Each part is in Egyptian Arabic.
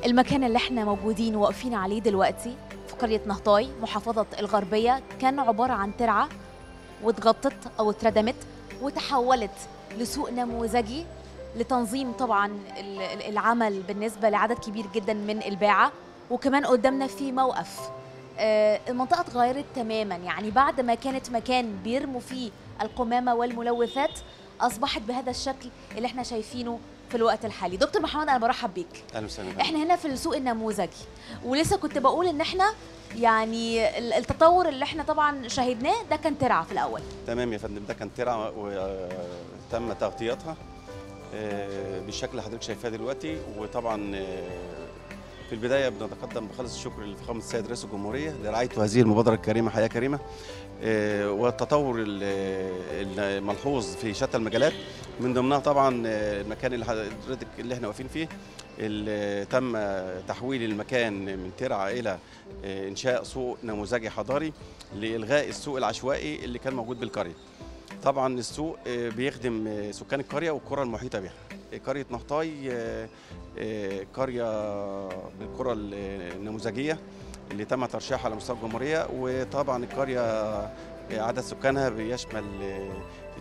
المكان اللي احنا موجودين واقفين عليه دلوقتي في قرية نهطاي محافظة الغربية كان عبارة عن ترعة واتغطت أو اتردمت وتحولت لسوق نموذجي لتنظيم طبعا ال- ال- العمل بالنسبة لعدد كبير جدا من الباعة وكمان قدامنا في موقف آه، المنطقة اتغيرت تماما يعني بعد ما كانت مكان بيرموا فيه القمامة والملوثات أصبحت بهذا الشكل اللي احنا شايفينه في الوقت الحالي دكتور محمد أنا برحب بيك اهلا وسهلا احنا هنا في السوق النموذجي ولسه كنت بقول ان احنا يعني ال- التطور اللي احنا طبعا شاهدناه ده كان ترعه في الاول تمام يا فندم ده كان ترعه وتم تغطيتها آه، بالشكل اللي حضرتك شايفاه دلوقتي وطبعا آه، في البدايه بنتقدم بخالص الشكر لفخامه السيد رئيس الجمهوريه لرعايته هذه المبادره الكريمه حياه كريمه آه، والتطور ال- الملحوظ في شتى المجالات من ضمنها طبعا آه، المكان اللي حضرتك اللي احنا واقفين فيه اللي تم تحويل المكان من ترعه الى آه، انشاء سوق نموذجي حضاري لالغاء السوق العشوائي اللي كان موجود بالقريه. طبعا السوق آه، بيخدم آه، سكان القريه والقرى المحيطه بها. آه، قريه نهطاي آه، آه، قريه بالقرى النموذجيه اللي تم ترشيحها على مستوى الجمهوريه وطبعا القريه آه، عدد سكانها بيشمل آه،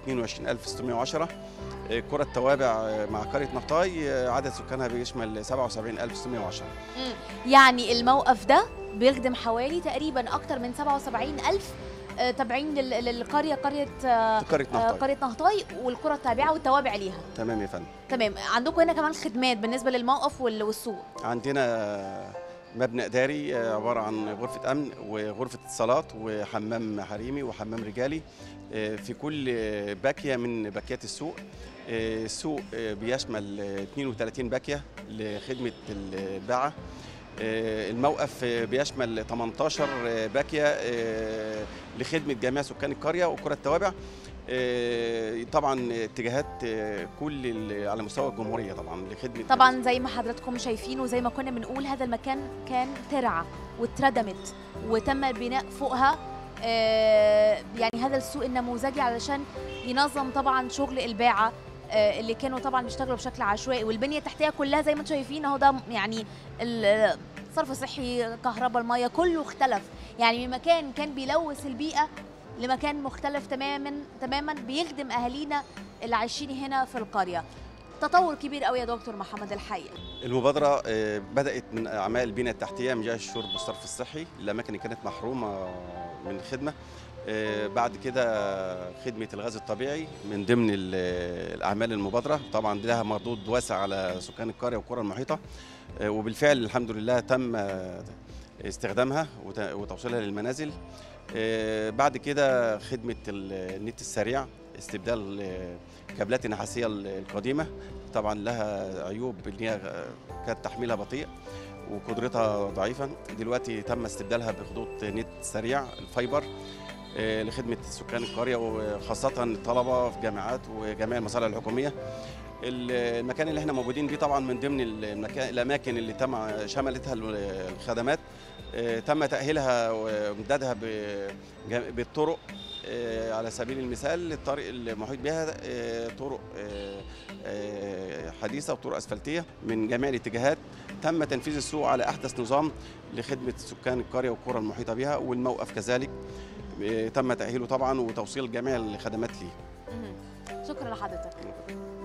22610 آه، قرى التوابع آه، مع قريه نهطاي آه، عدد سكانها بيشمل 77610 يعني الموقف ده بيخدم حوالي تقريبا اكتر من 77 الف آه، تابعين لل- للقريه قريه آه، قريه آه، نهطاي قريه نهطاي والقرى التابعه والتوابع ليها تمام يا فندم تمام عندكم هنا كمان خدمات بالنسبه للموقف وال- والسوق عندنا مبنى إداري عبارة عن غرفة أمن وغرفة اتصالات وحمام حريمي وحمام رجالي في كل باكية من باكيات السوق السوق بيشمل 32 باكية لخدمة الباعة الموقف بيشمل 18 باكية لخدمة جميع سكان القرية وقرى التوابع آه، طبعا اتجاهات آه، كل ال- على مستوى الجمهوريه طبعا لخدمه طبعا زي ما حضراتكم شايفين وزي ما كنا بنقول هذا المكان كان ترعه واتردمت وتم البناء فوقها آه، يعني هذا السوق النموذجي علشان ينظم طبعا شغل الباعه آه، اللي كانوا طبعا بيشتغلوا بشكل عشوائي والبنيه التحتيه كلها زي ما انتم شايفين اهو ده يعني ال- صرف صحي كهرباء الميه كله اختلف يعني من مكان كان بيلوث البيئه لمكان مختلف تماما تماما بيخدم اهالينا اللي عايشين هنا في القريه تطور كبير قوي يا دكتور محمد الحقيقه المبادره آه، بدات من اعمال البنيه التحتيه من جهه الشرب والصرف الصحي الاماكن اللي كانت محرومه من الخدمه آه، بعد كده خدمه الغاز الطبيعي من ضمن ال- الاعمال المبادره طبعا دي لها مردود واسع على سكان القريه والقرى المحيطه آه، وبالفعل الحمد لله تم آه، استخدامها وت- وتوصيلها للمنازل آه، بعد كده خدمه ال- النت السريع استبدال آه، كابلات النحاسيه ال- القديمه طبعا لها عيوب ان هي كانت تحميلها بطيء وقدرتها ضعيفه دلوقتي تم استبدالها بخطوط نت سريع الفايبر آه، لخدمه سكان القريه وخاصه الطلبه في جامعات وجميع المصالح الحكوميه ال- المكان اللي احنا موجودين بيه طبعا من ضمن المكان الاماكن اللي تم شملتها ال- الخدمات آه، تم تاهيلها وامدادها بج- بالطرق آه، على سبيل المثال الطريق المحيط بها آه، طرق آه، آه، حديثه وطرق اسفلتيه من جميع الاتجاهات تم تنفيذ السوق على احدث نظام لخدمه سكان القريه والقرى المحيطه بها والموقف كذلك آه، تم تاهيله طبعا وتوصيل جميع الخدمات ليه مهم. شكرا لحضرتك